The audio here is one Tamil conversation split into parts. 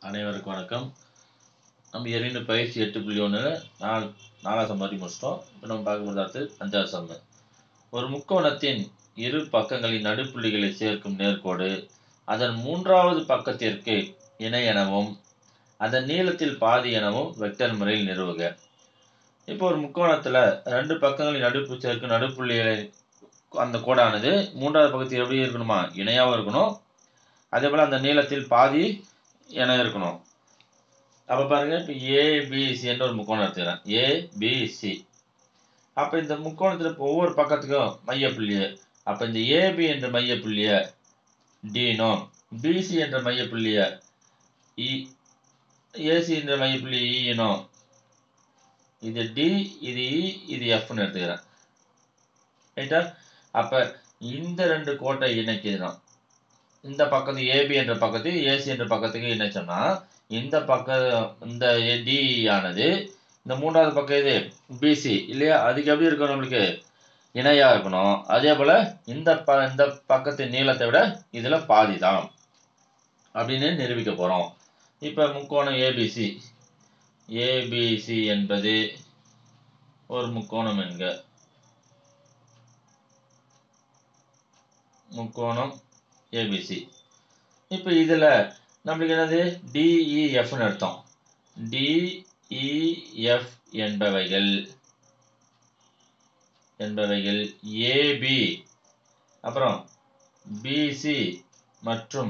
அனைவருக்கும் வணக்கம் நம்ம ஏற்கனவே பயிற்சி எட்டு புள்ளி ஒன்றில் நாலு நாலாம் சம் வரைக்கும் முடிச்சிட்டோம் இப்போ நம்ம பார்க்க போகிறது அடுத்து அஞ்சாவது சம்மு ஒரு முக்கோணத்தின் இரு பக்கங்களின் நடுப்புள்ளிகளை சேர்க்கும் நேர்கோடு அதன் மூன்றாவது பக்கத்திற்கு இணை எனவும் அதன் நீளத்தில் பாதி எனவும் வெக்டர் முறையில் நிறுவுக இப்போ ஒரு முக்கோணத்தில் ரெண்டு பக்கங்களின் நடுப்பு சேர்க்கும் நடுப்புள்ளிகளை அந்த கோடானது மூன்றாவது பக்கத்தில் எப்படி இருக்கணுமா இணையாகவும் இருக்கணும் அதே போல் அந்த நீளத்தில் பாதி என இருக்கணும் அப்போ பாருங்க இப்போ ஏபிசி என்ற ஒரு முக்கோணம் எடுத்துக்கிறேன் ஏபிசி அப்போ இந்த முக்கோணத்தில் இப்போ ஒவ்வொரு பக்கத்துக்கும் மையப்புள்ளிய அப்போ இந்த ஏபி என்ற மையப்புள்ளிய டீனோம் பிசி என்ற மையப்புள்ளிய இ ஏசி என்ற மையப்புள்ளி ஈனோம் இது டி இது இ இது எஃப்னு எடுத்துக்கிறேன் ரைட்டா அப்போ இந்த ரெண்டு கோட்டை இணைக்கிறோம் இந்த பக்கத்து ஏபி என்ற பக்கத்து ஏசி என்ற பக்கத்துக்கு இணைச்சோம்னா இந்த பக்கம் இந்த டி ஆனது இந்த மூன்றாவது பக்கம் இது பிசி இல்லையா அதுக்கு எப்படி இருக்கும் நம்மளுக்கு இணையா இருக்கணும் அதே போல இந்த ப இந்த பக்கத்தின் நீளத்தை விட இதுல பாதி தான் அப்படின்னு நிரூபிக்க போறோம் இப்ப முக்கோணம் ஏபிசி ஏபிசி என்பது ஒரு முக்கோணம் என்க முக்கோணம் ஏபிசி இப்போ இதில் நம்மளுக்கு என்னது டிஇஎஃப்னு அர்த்தம் டிஇஎஃப் என்பவைகள் என்பவைகள் ஏபி அப்புறம் பிசி மற்றும்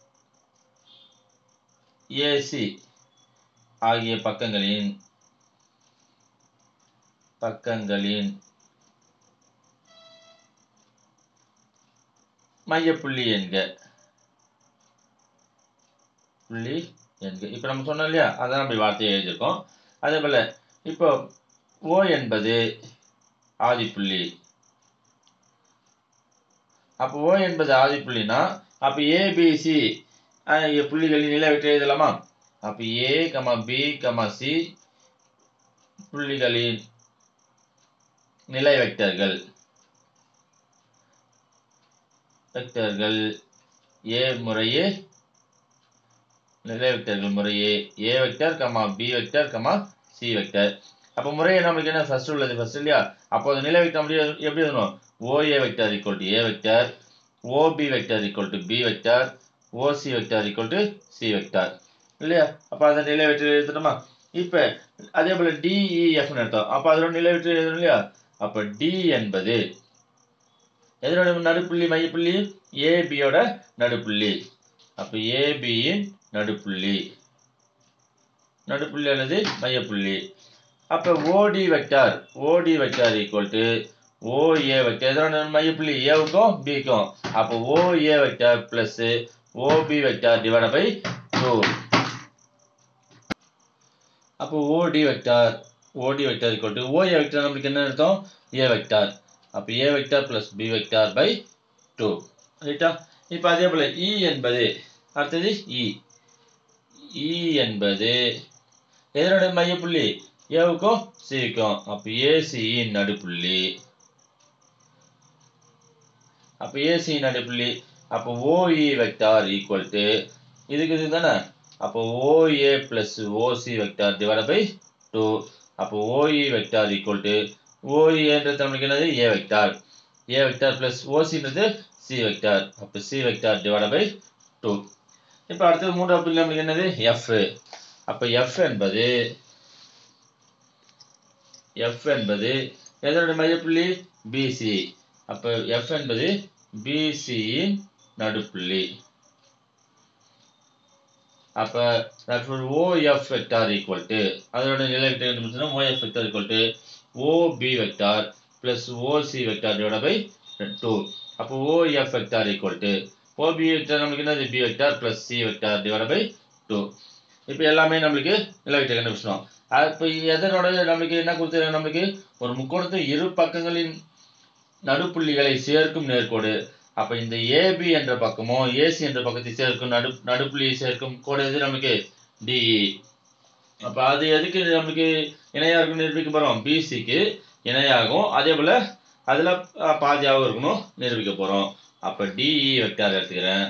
ஏசி ஆகிய பக்கங்களின் பக்கங்களின் மையப்புள்ளி என்க புள்ளி என்க இப்போ நம்ம சொன்னோம் இல்லையா அதான் நம்ம வார்த்தையை எழுதியிருக்கோம் அதே போல் இப்போ ஓ என்பது ஆதிப்புள்ளி அப்போ ஓ என்பது ஆதிப்புள்ளினா அப்போ ஏபிசி புள்ளிகளின் நிலை வெற்றி எழுதலாமா அப்போ A comma B comma C புள்ளிகளின் நிலை வெக்டர்கள் வெக்டர்கள் ஏ முறையே நிலை வெக்டர்கள் முறையே A vector comma B vector comma C vector அப்போ முறையே நம்மளுக்கு என்ன ஃபர்ஸ்ட் உள்ளது ஃபர்ஸ்ட் இல்லையா அப்போ அது நிலை வெக்டர் அப்படி எப்படி எழுதணும் OA vector equal to A vector OB vector equal to B vector OC vector equal to C vector இல்லையா அப்போ அதை நிலை வெற்றி எழுதணுமா இப்போ அதே போல் டிஇஎஃப்னு எடுத்தோம் அப்போ அதோட நிலை வெற்றி எழுதணும் இல்லையா அப்போ டி என்பது எதனோட நடுப்புள்ளி மையப்புள்ளி ஏபியோட நடுப்புள்ளி அப்போ ஏபியின் நடுப்புள்ளி நடுப்புள்ளி அல்லது மையப்புள்ளி அப்போ OD vector OD vector equal to OA vector எதனோட மையப்புள்ளி ஏவுக்கும் பிக்கும் அப்போ OA vector plus OB vector divide by two அப்போ OD vector OD vector equal to OA vector நம்மளுக்கு என்ன அர்த்தம் ஏ வெக்டார் அப்போ A vector plus B vector by two ரைட்டா இப்போ அதே போல் இ என்பது அடுத்தது இ இ என்பது எதனுடைய மையப்புள்ளி ஏவுக்கும் சிக்கும் அப்போ ஏசியின் நடுப்புள்ளி அப்போ ஏசியின் நடுப்புள்ளி அப்போ ஓஇ வெக்டார் ஈக்குவல் டு இதுக்கு இது தானே அப்போ OA plus OC vector divide by two அப்போ ஓஇ வெக்டார் ஈக்குவல் டு ஓஏன்றது நம்மளுக்கு என்னது A vector A vector plus ஓசின்றது சி வெக்டார் அப்போ C vector divide by two இப்போ அடுத்தது மூன்றாவது புள்ளி நம்மளுக்கு என்னது எஃப் அப்போ எஃப் என்பது எஃப் என்பது எதனுடைய மையப்புள்ளி பிசி அப்போ எஃப் என்பது பிசியின் நடுப்புள்ளி அப்போ therefore OF vector equal to அதோட நிலை vector OF vector equal to OB vector plus OC vector divide by two அப்போ OF vector equal to OB vector நம்மளுக்கு என்னது B vector plus C vector divide by two இப்போ எல்லாமே நம்மளுக்கு நிலை வெக்டர் கண்டுபிடிச்சோம் இப்போ எதனோட நம்மளுக்கு என்ன கொடுத்துருக்காங்க நம்மளுக்கு ஒரு முக்கோணத்தின் இரு பக்கங்களின் நடுப்புள்ளிகளை சேர்க்கும் நேர்கோடு அப்போ இந்த ஏபி என்ற பக்கமும் ஏசி என்ற பக்கத்தை சேர்க்கும் நடு நடுப்புள்ளியை சேர்க்கும் கோடு எது நமக்கு டிஇ அப்போ அது எதுக்கு நம்மளுக்கு இணையாக இருக்குன்னு நிரூபிக்க போகிறோம் பிசிக்கு இணையாகும் அதே போல் அதில் பாதியாகவும் இருக்கணும் நிரூபிக்க போகிறோம் அப்போ டிஇ வெக்டார் எடுத்துக்கிறேன்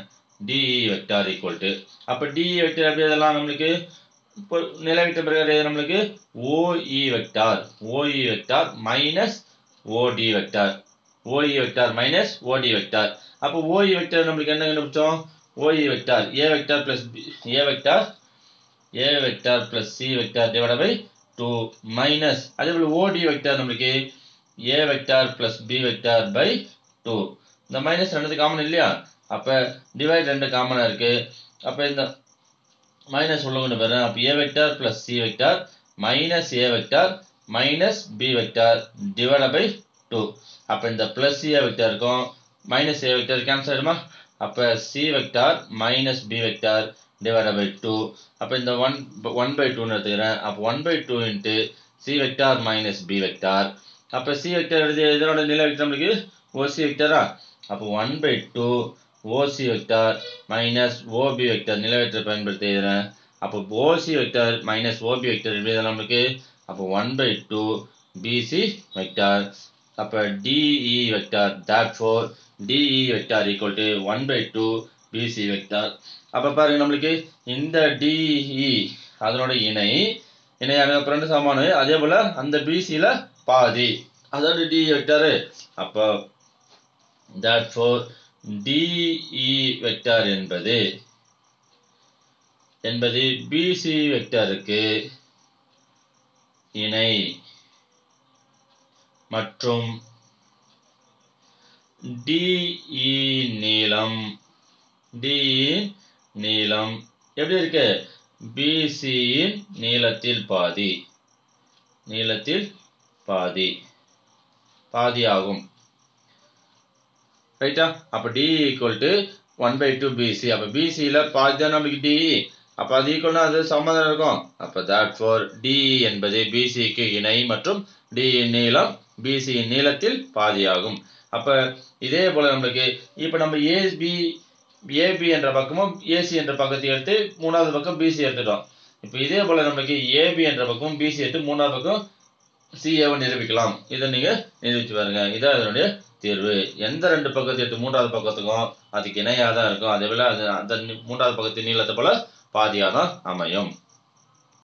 டிஇ வெக்டார் ஈக்குவல் டு அப்போ டிஇ வெக்டார் எப்படி இதெல்லாம் நம்மளுக்கு இப்போ நிலவிட்ட பிறகு இது நம்மளுக்கு OE vector OE vector minus OD vector OE vector minus OD vector அப்போ ஓஇ வெக்டார் நம்மளுக்கு என்ன கண்டுபிடிச்சோம் OE vector A vector plus A vector A vector plus C vector divide by two minus அதே போல் ஓடி வெக்டார் நம்மளுக்கு A vector plus B vector by two இந்த மைனஸ் ரெண்டு காமன் இல்லையா அப்போ டிவைட் ரெண்டு காமனாக இருக்கு அப்போ இந்த மைனஸ் உள்ள கொண்டு போகிறேன் அப்போ A vector plus C vector minus A vector minus B vector divide by two அப்போ இந்த பிளஸ் ஏ வெக்டார் இருக்கும் மைனஸ் ஏ வெக்டார் கேன்சல் ஆகிடுமா அப்போ C vector minus B vector divide by two அப்போ இந்த ஒன் ஒன் பை டூன்னு எடுத்துக்கிறேன் அப்போ one by two into C vector minus B vector அப்போ சி வெக்டார் எடுத்து இதனோட நிலை வெக்டார் நம்மளுக்கு ஓசி வெக்டாரா அப்போ one by two OC vector minus OB vector நிலவெற்றை பயன்படுத்தி எழுதுறேன் அப்போ OC vector minus OB vector எப்படி எழுதலாம் நம்மளுக்கு அப்போ one by two BC vector அப்போ DE vector therefore DE vector equal to one by two BC vector அப்போ பாருங்க நம்மளுக்கு இந்த டிஇ அதனோட இணை இணையான ரெண்டு சமானு அதே போல் அந்த பிசியில் பாதி அதோட டிஇ வெக்டாரு அப்போ தேட் ஃபோர் டிஇ வெக்டார் என்பது என்பது பிசி வெக்டாருக்கு இணை மற்றும் டிஇ நீளம் டிஇ நீளம் எப்படி இருக்கு பிசியின் நீளத்தில் பாதி நீளத்தில் பாதி பாதி ஆகும் ரைட்டா அப்போ D equal to one by two BC அப்போ பிசியில் பாதி தான் நம்மளுக்கு டிஇ அப்போ அது ஈக்குவல்னா அது சம்மதம் இருக்கும் அப்போ தேட் ஃபோர் டிஇ என்பது பிசிக்கு இணை மற்றும் டிஇ நீளம் பிசி நீளத்தில் பாதியாகும் அப்போ இதே போல் நம்மளுக்கு இப்போ நம்ம ஏபி ஏபி என்ற பக்கமும் ஏசி என்ற பக்கத்தை எடுத்து மூணாவது பக்கம் பிசி எடுத்துட்டோம் இப்போ இதே போல் நம்மளுக்கு ஏபி என்ற பக்கம் பிசி எடுத்து மூணாவது பக்கம் சிஏவை நிரூபிக்கலாம் இதை நீங்கள் நிரூபிச்சு பாருங்க இதான் இதனுடைய தீர்வு எந்த ரெண்டு பக்கத்தை எடுத்து மூன்றாவது பக்கத்துக்கும் அதுக்கு இணையாக தான் இருக்கும் அதே போல் அது அந்த மூன்றாவது பக்கத்தின் நீளத்தை போல பாதியாக தான் அமையும்